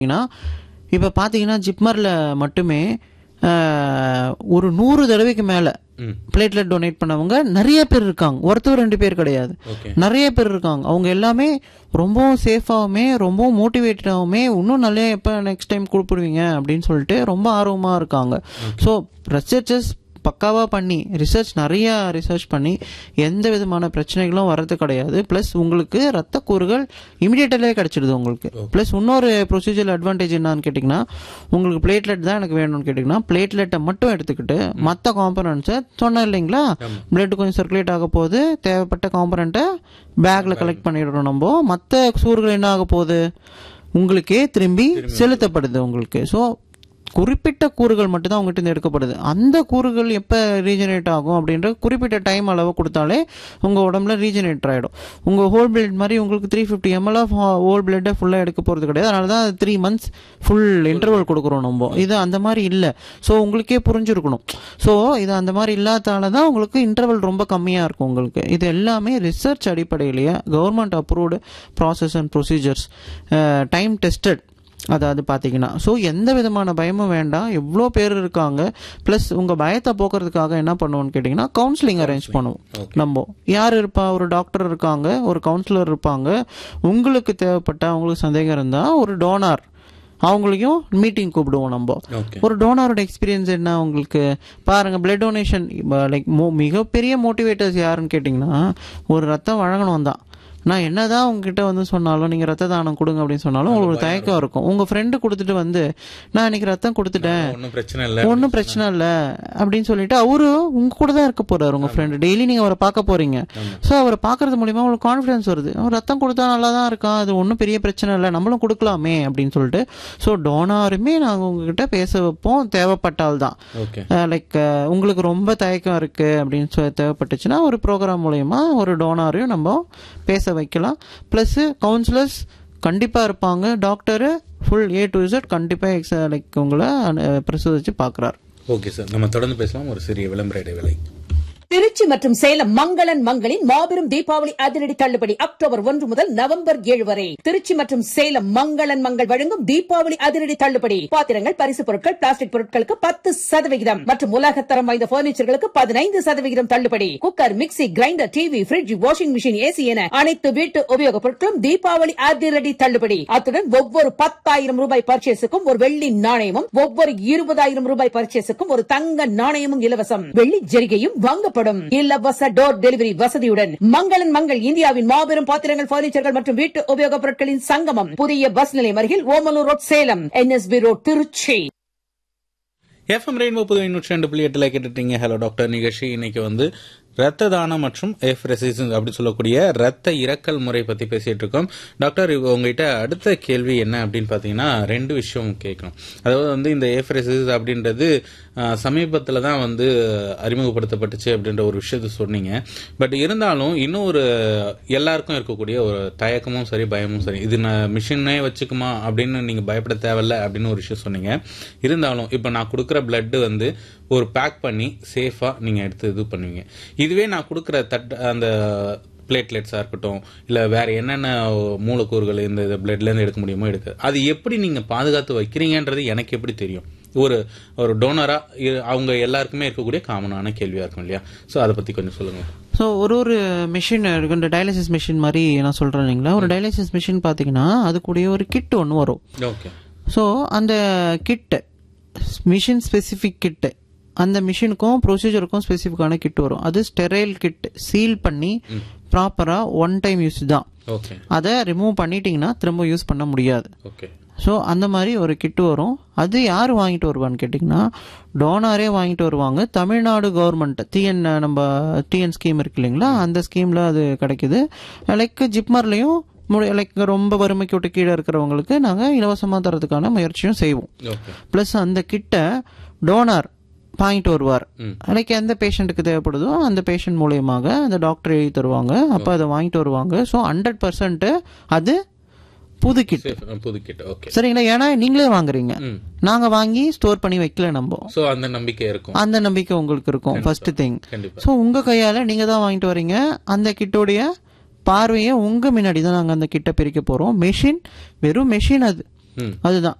பார்த்தீங்கன்னா இப்போ பார்த்தீங்கன்னா ஜிப்மரில் மட்டுமே ஆஹ், ஒரு நூறு தடவைக்கு மேலே ம் பிளேட்லெட் டொனேட் பண்ணவங்க நிறைய பேர் இருக்காங்க ஒருத்தர் ரெண்டு பேர் கிடையாது ஓகே நிறைய பேர் இருக்காங்க அவங்க எல்லாமே ரொம்பவும் சேஃபாகவுமே ரொம்பவும் மோட்டிவேட்டடாகவுமே இன்னும் நல்லா எப்போ நெக்ஸ்ட் டைம் கொடுப்பிடுவீங்க அப்படின்னு சொல்லிட்டு ரொம்ப ஆர்வமாக இருக்காங்க ஸோ ரிசர்ச்சஸ் பக்காவாக பண்ணி ரிசர்ச் நிறைய ரிசர்ச் பண்ணி எந்த விதமான பிரச்சனைகளும் வர்றது கிடையாது ப்ளஸ் உங்களுக்கு ரத்த கூறுகள் இமிடியேட்டலே கிடைச்சிடுது உங்களுக்கு ப்ளஸ் இன்னொரு ப்ரொசீஜர் அட்வான்டேஜ் என்னன்னு கேட்டிங்கன்னா உங்களுக்கு பிளேட்லெட் தான் எனக்கு வேணும்னு கேட்டிங்கன்னா பிளேட்லெட்டை மட்டும் எடுத்துக்கிட்டு மற்ற காம்பனன்ட்ஸை சொன்னேன் இல்லைங்களா பிளட் கொஞ்சம் சர்க்குலேட் ஆக போகுது தேவைப்பட்ட காம்பனண்ட்டை பேக்கில் கலெக்ட் பண்ணிடுறோம் நம்ம மற்ற சூறுகள் என்ன ஆக போகுது உங்களுக்கே திரும்பி செலுத்தப்படுது உங்களுக்கு ஸோ குறிப்பிட்ட கூறுகள் மட்டும் தான் உங்ககிட்ட இருந்து எடுக்கப்படுது அந்த கூறுகள் எப்போ ரீஜெனரேட் ஆகும் அப்படின்ற குறிப்பிட்ட டைம் அளவு கொடுத்தாலே உங்கள் உடம்புல ரீஜெனரேட் ஆகிடும் உங்கள் ஹோல் பிளட் மாதிரி உங்களுக்கு three fifty ml of whole பிளட்டை ஃபுல்லாக எடுக்க போகிறது கிடையாது அதனால தான் த்ரீ மந்த்ஸ் ஃபுல் இன்டர்வல் கொடுக்குறோம் நம்ம இது அந்த மாதிரி இல்லை ஸோ உங்களுக்கே புரிஞ்சிருக்கணும் ஸோ இது அந்த மாதிரி இல்லாததால தான் உங்களுக்கு இன்டர்வல் ரொம்ப கம்மியாக இருக்கும் உங்களுக்கு இது எல்லாமே ரிசர்ச் அடிப்படையிலேயே government approved process and procedures time tested அதாவது பார்த்தீங்கன்னா ஸோ எந்த விதமான பயமும் வேண்டாம் எவ்வளோ பேர் இருக்காங்க ப்ளஸ் உங்கள் பயத்தை போக்குறதுக்காக என்ன பண்ணுவோம்னு கேட்டிங்கன்னா கவுன்சிலிங் அரேஞ்ச் பண்ணுவோம் நம்ம யார் இருப்பா ஒரு டாக்டர் இருக்காங்க ஒரு கவுன்சிலர் இருப்பாங்க உங்களுக்கு தேவைப்பட்ட அவங்களுக்கு சந்தேகம் இருந்தால் ஒரு டோனார் அவங்களையும் மீட்டிங் கூப்பிடுவோம் நம்ம ஓகே ஒரு டோனாரோட எக்ஸ்பீரியன்ஸ் என்ன உங்களுக்கு பாருங்க பிளட் டொனேஷன் லைக் மிகப்பெரிய மோட்டிவேட்டர்ஸ் யாருன்னு கேட்டிங்கன்னா ஒரு ரத்தம் வழங்கணும் தான் நான் என்னதான் உங்ககிட்ட வந்து சொன்னாலும் நீங்க ரத்த தானம் கொடுங்க அப்படின்னு சொன்னாலும் உங்களுக்கு ஒரு தயக்கம் இருக்கும் உங்க ஃப்ரெண்டு கொடுத்துட்டு வந்து நான் இன்னைக்கு ரத்தம் கொடுத்துட்டேன் ஒன்றும் பிரச்சனை இல்லை ஒன்றும் பிரச்சனை இல்லை அப்படின்னு சொல்லிட்டு அவரு உங்க கூட தான் இருக்க போறாரு உங்க ஃப்ரெண்டு டெய்லி நீங்க அவரை பார்க்க போறீங்க ஸோ அவரை பார்க்கறது மூலியமா உங்களுக்கு கான்ஃபிடன்ஸ் வருது அவர் ரத்தம் கொடுத்தா நல்லா தான் இருக்கான் அது ஒன்றும் பெரிய பிரச்சனை இல்லை நம்மளும் கொடுக்கலாமே அப்படின்னு சொல்லிட்டு ஸோ டோனாருமே நாங்கள் உங்ககிட்ட பேச வைப்போம் தேவைப்பட்டால் தான் ஓகே லைக் உங்களுக்கு ரொம்ப தயக்கம் இருக்கு அப்படின்னு சொல்லி தேவைப்பட்டுச்சுன்னா ஒரு ப்ரோக்ராம் மூலயமா ஒரு டோனாரையும் நம்ம பேச வைக்கலாம் ப்ளஸ் கவுன்சிலர்ஸ் கண்டிப்பாக இருப்பாங்க doctor full A to Z கண்டிப்பாக எக்ஸ லைக் உங்களை அஹ், பரிசோதிச்சு பார்க்குறாரு ஓகே சார் நம்ம தொடர்ந்து பேசலாம் ஒரு சிறிய விளம்பர இடைவேளை திருச்சி மற்றும் சேலம் மங்களன் மங்களின் மாபெரும் தீபாவளி அதிரடி தள்ளுபடி அக்டோபர் ஒன்று முதல் நவம்பர் ஏழு வரை திருச்சி மற்றும் சேலம் மங்களன் மங்கள் வழங்கும் தீபாவளி அதிரடி தள்ளுபடி பாத்திரங்கள் பரிசு பொருட்கள் பிளாஸ்டிக் பொருட்களுக்கு பத்து சதவிகிதம் மற்றும் உலகத்தரம் வாய்ந்த பர்னிச்சர்களுக்கு பதினைந்து சதவிகிதம் தள்ளுபடி cooker mixie grinder TV fridge washing machine AC என அனைத்து வீட்டு உபயோகப் பொருட்களும் தீபாவளி அதிரடி தள்ளுபடி அத்துடன் ஒவ்வொரு பத்தாயிரம் ரூபாய் பர்ச்சேஸுக்கும் ஒரு வெள்ளி நாணயமும் ஒவ்வொரு இருபதாயிரம் ரூபாய் பர்ச்சேஸுக்கும் ஒரு தங்க நாணயமும் இலவசம் வெள்ளி ஜரிகையும் வாங்கப்படும் இலவச டோர் டெலிவரி வசதியுடன் மங்களன் மங்கள் இந்தியாவின் மாபெரும் பாத்திரங்கள் பர்னிச்சர்கள் மற்றும் வீட்டு உபயோகப் பொருட்களின் சங்கமம் புதிய பஸ் நிலையம் அருகில் Omalur road Salem NSB road Trichy FM rainbow புது நூற்றி ரெண்டு புள்ளி எட்டில் கேட்டுட்டீங்க ஹலோ டாக்டர் நிகழ்ச்சி இன்னைக்கு வந்து ரத்த தானம் மற்றும் எஃப் ரெசிஸ்டன்ஸ் அப்படி சொல்லக்கூடிய ரத்த இறக்கல் முறை பத்தி பேசிட்டு இருக்கோம் டாக்டர் இப்போ உங்ககிட்ட அடுத்த கேள்வி என்ன அப்படின்னு பார்த்தீங்கன்னா ரெண்டு விஷயம் கேட்கணும் அதாவது வந்து இந்த எஃப் ரெசிஸ்டன்ஸ் அப்படின்றது சமீபத்தில் தான் வந்து அறிமுகப்படுத்தப்பட்டுச்சு அப்படின்ற ஒரு விஷயத்த சொன்னீங்க பட் இருந்தாலும் இன்னும் ஒரு எல்லாருக்கும் இருக்கக்கூடிய ஒரு தயக்கமும் சரி பயமும் சரி இது நான் மிஷினே வச்சுக்குமா அப்படின்னு நீங்கள் பயப்பட தேவையில்ல அப்படின்னு ஒரு விஷயம் சொன்னீங்க இருந்தாலும் இப்போ நான் கொடுக்குற பிளட்டு வந்து ஒரு பேக் பண்ணி சேஃபாக நீங்கள் எடுத்து இது பண்ணுவீங்க இதுவே நான் கொடுக்குற தட் அந்த பிளேட்லெட்ஸாக இருக்கட்டும் இல்லை வேற என்னென்ன மூலக்கூறுகள் இந்த இந்த பிளட்லேருந்து எடுக்க முடியுமோ எடுக்க அது எப்படி நீங்கள் பாதுகாத்து வைக்கிறீங்கன்றது எனக்கு எப்படி தெரியும் ஒரு ஒரு டோனராக அவங்க எல்லாருக்குமே இருக்கக்கூடிய காமனான கேள்வியாக இருக்கும் இல்லையா ஸோ அதை பற்றி கொஞ்சம் சொல்லுங்கள் ஸோ ஒரு ஒரு மிஷின் இருக்கு இந்த டயாலிசிஸ் மிஷின் மாதிரி நான் சொல்கிறேன் இல்லைங்களா ஒரு டயாலிசிஸ் மிஷின் பார்த்தீங்கன்னா அது கூடயே ஒரு கிட் ஒன்று வரும் ஓகே ஸோ அந்த கிட்டு மிஷின் ஸ்பெசிஃபிக் கிட்டு அந்த மிஷினுக்கும் ப்ரொசீஜருக்கும் ஸ்பெசிஃபிக்கான கிட் வரும் அது ஸ்டெரைல் கிட் சீல் பண்ணி ப்ராப்பராக ஒன் டைம் யூஸ் தான் ஓகே அதை ரிமூவ் பண்ணிட்டீங்கன்னா திரும்ப யூஸ் பண்ண முடியாது ஓகே ஸோ அந்த மாதிரி ஒரு கிட்டு வரும் அது யார் வாங்கிட்டு வருவான்னு கேட்டிங்கன்னா டோனாரே வாங்கிட்டு வருவாங்க தமிழ்நாடு கவர்மெண்ட் டிஎன் நம்ம டிஎன் ஸ்கீம் இருக்கு இல்லைங்களா அந்த ஸ்கீமில் அது கிடைக்குது லைக் ஜிப்மர்லேயும் லைக் ரொம்ப வறுமைக்கு விட்டு கீழே இருக்கிறவங்களுக்கு நாங்கள் இலவசமாக தரதுக்கான முயற்சியும் செய்வோம் ஓகே ப்ளஸ் அந்த கிட்ட டோனார் வாங்கிட்டு வருவார் ம். லைக் எந்த பேஷண்ட்டுக்கு தேவைப்படுதோ அந்த பேஷண்ட் மூலியமாக அந்த டாக்டர் எழுதி தருவாங்க அப்போ அதை வாங்கிட்டு வருவாங்க ஸோ ஹண்ட்ரட் பர்சன்ட் அது புது கிட் புதுக்கிட்ட ஓகே சரிங்களா ஏன்னா நீங்களே வாங்குறீங்க ம் நாங்க வாங்கி ஸ்டோர் பண்ணி வைக்கல நம்ம ஸோ அந்த நம்பிக்கை இருக்கும் அந்த நம்பிக்கை உங்களுக்கு இருக்கும் ஃபர்ஸ்ட் திங் கண்டிப்பா ஸோ உங்க கையால நீங்க தான் வாங்கிட்டு வரீங்க அந்த கிட்டோடைய பார்வையை உங்க முன்னாடி தான் நாங்க அந்த கிட்ட பிரிக்க போறோம் மெஷின் வெறும் மெஷின் அது ம். அதுதான்